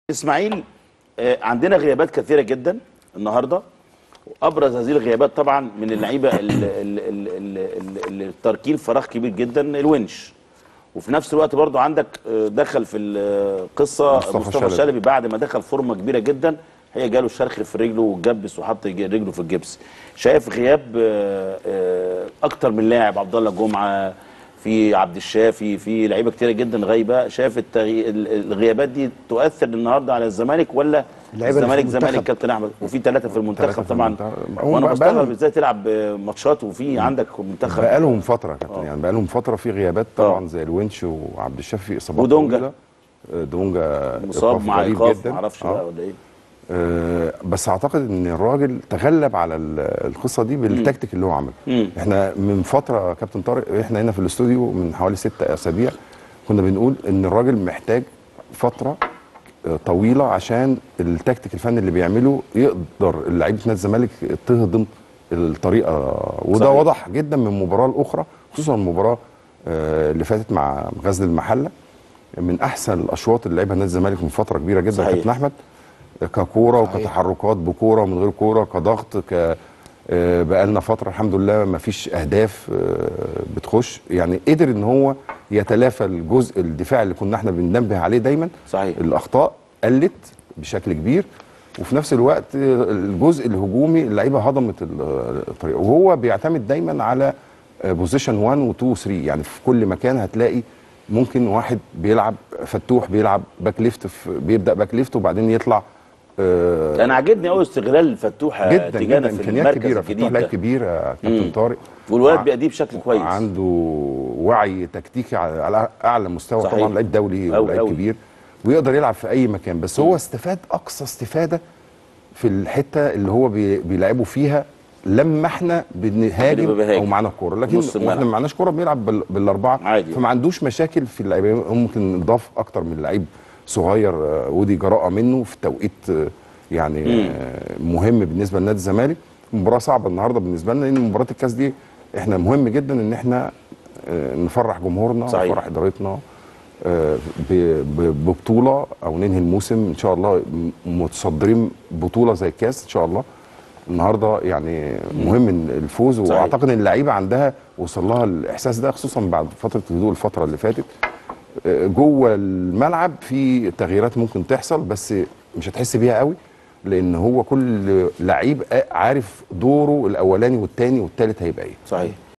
اسماعيل آه، عندنا غيابات كثيره جدا النهارده وابرز هذه الغيابات طبعا من اللعيبه ال- ال- ال- ال- ال- اللي تاركين فراغ كبير جدا الونش وفي نفس الوقت برضو عندك آه، دخل في القصه مصطفى مصطفى, شلبي. شلبي بعد ما دخل فورمه كبيره جدا هي جاله شرخ في رجله وجبس وحط يج- رجله في الجبس شايف غياب آه، آه، اكتر من لاعب عبد الله جمعه في عبد الشافي في لعيبه كتيره جدا غايبه شايف التغي... ال- الغيابات دي تؤثر النهارده على الزمالك ولا اللعيبة اللي في الزمالك زمالك المنتخب. كابتن احمد وفي ثلاثه في المنتخب ثلاثة في طبعا المنتخب. هم وانا بقى- بستغرب بقالهم- ازاي تلعب ماتشات وفي عندك منتخب بقى لهم فتره يا كابتن آه. يعني بقى لهم فتره في غيابات آه. طبعا زي الونش وعبد الشافي في اصابات ودونجا. طويلة. آه، دونجا مصاب إيقاف مع غريب ايقاف جداً. معرفش آه. بقى ولا ايه آه، بس اعتقد ان الراجل تغلب على ال- القصه دي بالتكتيك اللي هو عمله مم. احنا من فتره يا كابتن طارق احنا هنا في الاستوديو من حوالي ستة اسابيع كنا بنقول ان الراجل محتاج فتره آه، طويله عشان التكتيك الفني اللي بيعمله يقدر لعيبه نادي الزمالك تهضم الطريقه وده صحيح. واضح جدا من مباراه لاخرى خصوصا المباراه آه، اللي فاتت مع غزل المحله من احسن الاشواط اللي لعبها نادي الزمالك من فتره كبيره جدا صحيح. يا كابتن احمد ككوره صحيح. وكتحركات بكوره ومن غير كوره كضغط ك آه، بقالنا فتره الحمد لله ما فيش اهداف آه، بتخش يعني قدر ان هو يتلافى الجزء الدفاعي اللي كنا احنا بننبه عليه دايما صحيح الاخطاء قلت بشكل كبير وفي نفس الوقت آه، الجزء الهجومي اللعيبه هضمت ال- الطريقه وهو بيعتمد دايما على بوزيشن 1 و 2 و 3 يعني في كل مكان هتلاقي ممكن واحد بيلعب فتوح بيلعب باك ليفت في- بيبدا باك ليفت وبعدين يطلع آه، انا عاجبني قوي استغلال فتوح جدا تيجانا جدا في امكانيات المركز كبيره فتوح الجديد لعيب ده كبير يا كابتن مم. طارق والولد وع- بيأديه بشكل كويس عنده وعي تكتيكي على على اعلى مستوى صحيح. طبعا لعيب دولي أوي ولعيب أوي. كبير ويقدر يلعب في اي مكان بس هو استفاد اقصى استفاده في الحته اللي هو بي- بيلعبوا فيها لما احنا اللي بنهاجم بيهاجم. او معانا الكوره لكن نص الملعب. واحنا ما معناش كوره بنلعب بال- بالاربعه عادي. فما عندوش مشاكل في اللعيبه ممكن نضاف اكتر من لعيب صغير آه، ودي جراءه منه في توقيت آه، يعني آه، مهم بالنسبه لنادي الزمالك مباراه صعبه النهارده بالنسبه لنا لان مباراه الكاس دي احنا مهم جدا ان احنا آه، نفرح جمهورنا صحيح. نفرح ادارتنا آه، ب- ب- ببطوله او ننهي الموسم ان شاء الله م- متصدرين بطوله زي الكاس ان شاء الله النهارده يعني مهم إن الفوز صحيح. واعتقد ان اللعيبه عندها وصل لها الاحساس ده خصوصا بعد فتره الهدوء الفتره اللي فاتت آه، جوه الملعب في تغييرات ممكن تحصل بس مش هتحس بيها قوي لان هو كل لعيب عارف دوره الاولاني والثاني والثالث هيبقى ايه صحيح